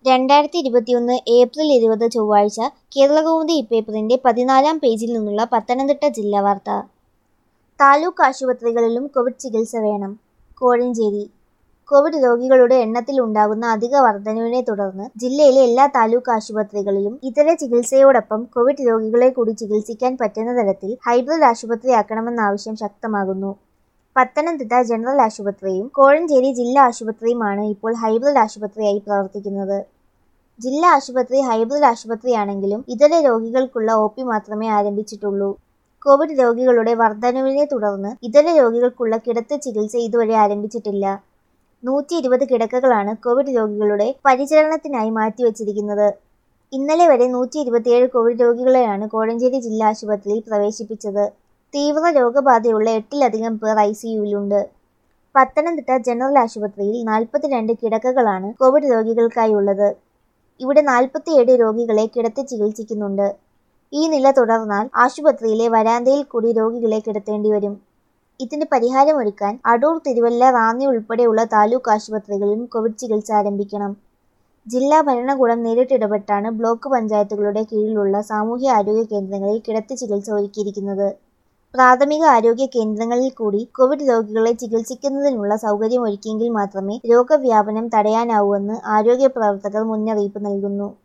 രണ്ടായിരത്തി ഇരുപത്തിയൊന്ന് ഏപ്രിൽ ഇരുപത് ചൊവ്വാഴ്ച കേരളകൗമുദി ഇപ്പേപ്പറിന്റെ പതിനാലാം പേജിൽ നിന്നുള്ള പത്തനംതിട്ട ജില്ലാ വാർത്ത താലൂക്ക് ആശുപത്രികളിലും കോവിഡ് ചികിത്സ വേണം കോഴഞ്ചേരി കോവിഡ് രോഗികളുടെ എണ്ണത്തിലുണ്ടാകുന്ന അധിക വർധനവിനെ തുടർന്ന് ജില്ലയിലെ എല്ലാ താലൂക്ക് ആശുപത്രികളിലും ഇതര ചികിത്സയോടൊപ്പം കോവിഡ് രോഗികളെ കൂടി ചികിത്സിക്കാൻ പറ്റുന്ന തരത്തിൽ ഹൈബ്രിഡ് ആശുപത്രിയാക്കണമെന്ന ആവശ്യം ശക്തമാകുന്നു പത്തനംതിട്ട ജനറൽ ആശുപത്രിയും കോഴഞ്ചേരി ജില്ലാ ആശുപത്രിയുമാണ് ഇപ്പോൾ ഹൈബ്രിഡ് ആശുപത്രിയായി പ്രവർത്തിക്കുന്നത് ജില്ലാ ആശുപത്രി ഹൈബ്രിഡ് ആശുപത്രിയാണെങ്കിലും ഇതര രോഗികൾക്കുള്ള ഒ പി മാത്രമേ ആരംഭിച്ചിട്ടുള്ളൂ കോവിഡ് രോഗികളുടെ വർധനവിനെ തുടർന്ന് ഇതര രോഗികൾക്കുള്ള കിടത്തി ചികിത്സ ഇതുവരെ ആരംഭിച്ചിട്ടില്ല നൂറ്റി ഇരുപത് കിടക്കകളാണ് കോവിഡ് രോഗികളുടെ പരിചരണത്തിനായി മാറ്റിവെച്ചിരിക്കുന്നത് ഇന്നലെ വരെ നൂറ്റി ഇരുപത്തിയേഴ് കോവിഡ് രോഗികളെയാണ് കോഴഞ്ചേരി ജില്ലാ ആശുപത്രിയിൽ പ്രവേശിപ്പിച്ചത് തീവ്ര രോഗബാധയുള്ള എട്ടിലധികം പേർ ഐ സിയുവിലുണ്ട് പത്തനംതിട്ട ജനറൽ ആശുപത്രിയിൽ നാൽപ്പത്തിരണ്ട് കിടക്കകളാണ് കോവിഡ് രോഗികൾക്കായി ഉള്ളത് ഇവിടെ നാൽപ്പത്തിയേഴ് രോഗികളെ കിടത്തി ചികിത്സിക്കുന്നുണ്ട് ഈ നില തുടർന്നാൽ ആശുപത്രിയിലെ വരാന്തയിൽ കൂടി രോഗികളെ കിടത്തേണ്ടി വരും ഇതിന് പരിഹാരമൊരുക്കാൻ അടൂർ തിരുവല്ല റാന്നി ഉൾപ്പെടെയുള്ള താലൂക്ക് ആശുപത്രികളിലും കോവിഡ് ചികിത്സ ആരംഭിക്കണം ജില്ലാ ഭരണകൂടം നേരിട്ടിടപെട്ടാണ് ബ്ലോക്ക് പഞ്ചായത്തുകളുടെ കീഴിലുള്ള സാമൂഹ്യ ആരോഗ്യ കേന്ദ്രങ്ങളിൽ കിടത്തി ചികിത്സ ഒരുക്കിയിരിക്കുന്നത് പ്രാഥമിക ആരോഗ്യ കേന്ദ്രങ്ങളിൽ കൂടി കോവിഡ് രോഗികളെ ചികിത്സിക്കുന്നതിനുള്ള സൗകര്യമൊരുക്കിയെങ്കിൽ മാത്രമേ രോഗവ്യാപനം തടയാനാവൂവെന്ന് ആരോഗ്യ പ്രവർത്തകർ മുന്നറിയിപ്പ് നൽകുന്നു